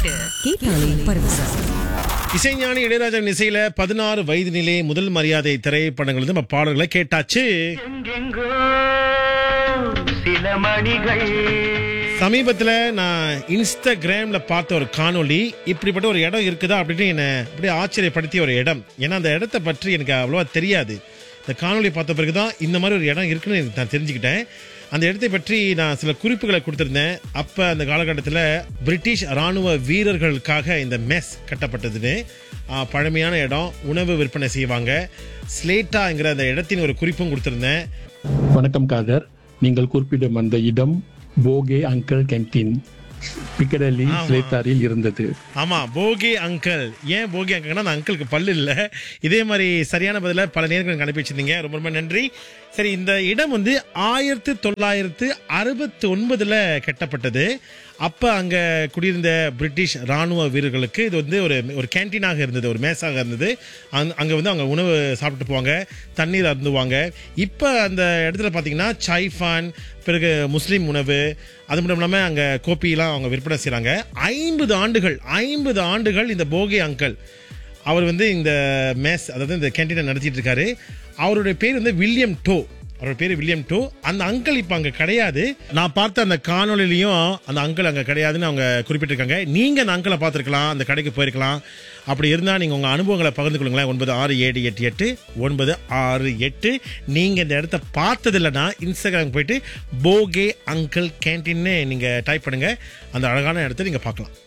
பாட்டு கேட்டாலே பரவசம் இசைஞானி இளையராஜாவின் இசையில பதினாறு வயது நிலை முதல் மரியாதை திரைப்படங்கள் வந்து நம்ம பாடல்களை கேட்டாச்சு எங்கெங்கோ சில மணிகள் சமீபத்துல நான் இன்ஸ்டாகிராம்ல பார்த்த ஒரு காணொளி இப்படிப்பட்ட ஒரு இடம் இருக்குதா அப்படின்னு என்ன அப்படியே ஆச்சரியப்படுத்திய ஒரு இடம் ஏன்னா அந்த இடத்த பற்றி எனக்கு அவ்வளோவா தெரியாது இந்த காணொளி பார்த்த பிறகுதான் இந்த மாதிரி ஒரு இடம் இருக்குன்னு எனக்கு நான் தெரிஞ்சுக்கிட்டேன் அந்த இடத்தை பற்றி நான் சில குறிப்புகளை கொடுத்திருந்தேன் அப்ப அந்த காலகட்டத்தில் பிரிட்டிஷ் ராணுவ வீரர்களுக்காக இந்த மெஸ் கட்டப்பட்டதுன்னு ஆ, பழமையான இடம் உணவு விற்பனை செய்வாங்க ஸ்லேட்டாங்கிற அந்த இடத்தின் ஒரு குறிப்பும் கொடுத்திருந்தேன் வணக்கம் காதர் நீங்கள் குறிப்பிடும் அந்த இடம் போகே அங்கிள் கேன்டீன் பிக்கடலி ஆமா. ஸ்லேத்தாரில் இருந்தது ஆமா போகி அங்கிள் ஏன் போகி அங்கிள்னா அந்த அங்கிளுக்கு பல்லு இல்ல இதே மாதிரி சரியான பதில பல நேர்கள் எனக்கு அனுப்பி வச்சிருந்தீங்க ரொம்ப ரொம்ப நன்றி சரி இந்த இடம் வந்து ஆயிரத்து தொள்ளாயிரத்து அறுபத்தி ஒன்பதுல கட்டப்பட்டது அப்ப அங்க குடியிருந்த பிரிட்டிஷ் ராணுவ வீரர்களுக்கு இது வந்து ஒரு ஒரு கேன்டீனாக இருந்தது ஒரு மேஸாக இருந்தது அங்க- அங்க வந்து அவங்க உணவு சாப்பிட்டு போவாங்க தண்ணீர் அருந்துவாங்க இப்ப அந்த இடத்துல பாத்தீங்கன்னா சைஃபான் பிறகு முஸ்லீம் உணவு அது மட்டும் இல்லாமல் அங்கே கோப்பிலாம் அவங்க விற்பனை செய்கிறாங்க ஐம்பது ஆண்டுகள் ஐம்பது ஆண்டுகள் இந்த போகே அங்கிள் அவர் வந்து இந்த மேஸ் அதாவது இந்த கேன்டீனை நடத்திட்டு இருக்காரு அவருடைய பேர் வந்து வில்லியம் டோ அவரோட பேர் வில்லியம் டோ அந்த அங்கிள் இப்போ அங்கே கிடையாது நான் பார்த்த அந்த காணொளிலையும் அந்த அங்கிள் அங்கே கிடையாதுன்னு அவங்க குறிப்பிட்டிருக்காங்க நீங்கள் அந்த அங்கிளை பார்த்துருக்கலாம் அந்த கடைக்கு போயிருக்கலாம் அப்படி இருந்தால் நீங்கள் உங்கள் அனுபவங்களை பகிர்ந்து கொள்ளுங்களேன் ஒன்பது ஆறு ஏழு எட்டு எட்டு ஒன்பது ஆறு எட்டு நீங்கள் இந்த இடத்த பார்த்தது இல்லைன்னா இன்ஸ்டாகிராம் போயிட்டு போகே அங்கிள் கேன்டீன்னு நீங்கள் டைப் பண்ணுங்கள் அந்த அழகான இடத்த நீங்கள் பார்க்கலாம்